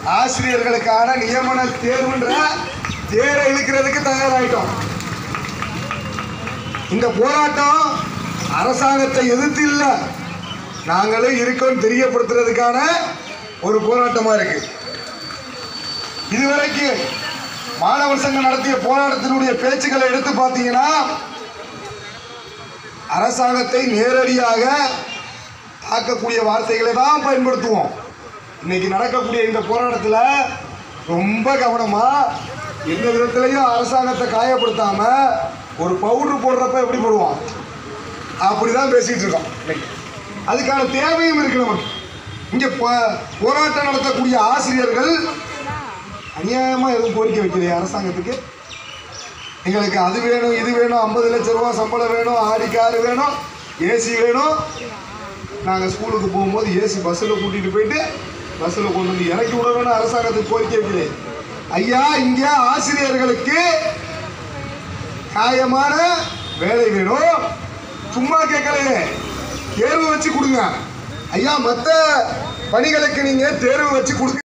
ஆசிரியர்களுக்கான நியமன தேர்வுன்ற தேரை இழுக்கிறதுக்கு தயாராயிட்டோம் இந்த போராட்டம் அரசாங்கத்தை எதிர்த்து இல்ல நாங்களும் இருக்கோம் தெரியப்படுத்துறதுக்கான ஒரு போராட்டமா இருக்கு இதுவரைக்கும் மாணவர் சங்கம் நடத்திய போராட்டத்தினுடைய பேச்சுக்களை எடுத்து பார்த்தீங்கன்னா அரசாங்கத்தை நேரடியாக தாக்கக்கூடிய வார்த்தைகளை தான் பயன்படுத்துவோம் இன்னைக்கு நடக்கக்கூடிய இந்த போராட்டத்தில் ரொம்ப கவனமா எந்த விதத்திலையும் அரசாங்கத்தை காயப்படுத்தாம ஒரு பவுடர் போடுறப்ப எப்படி போடுவோம் அப்படிதான் பேசிட்டு இருக்கோம் இன்னைக்கு அதுக்கான தேவையும் இருக்கு நமக்கு இங்க போ- போராட்டம் நடத்தக்கூடிய ஆசிரியர்கள் அநியாயமா எதுவும் கோரிக்கை வைக்கலையே அரசாங்கத்துக்கு எங்களுக்கு அது வேணும் இது வேணும் ஐம்பது லட்சம் ரூபா சம்பளம் வேணும் ஆடி காரு வேணும் ஏசி வேணும் நாங்கள் ஸ்கூலுக்கு போகும்போது ஏசி பஸ்ஸில் கூட்டிகிட்டு போயிட்டு பஸ்ஸில் கொண்டு வந்து இறக்கி விடணும்னு அரசாங்கத்துக்கு கோரிக்கை வைக்கலையே ஐயா இங்கே ஆசிரியர்களுக்கு நியாயமான வேலை வேணும் சும்மா கேட்கலையே தேர்வு வச்சு கொடுங்க ஐயா மற்ற பணிகளுக்கு நீங்கள் தேர்வு வச்சு கொடுக்க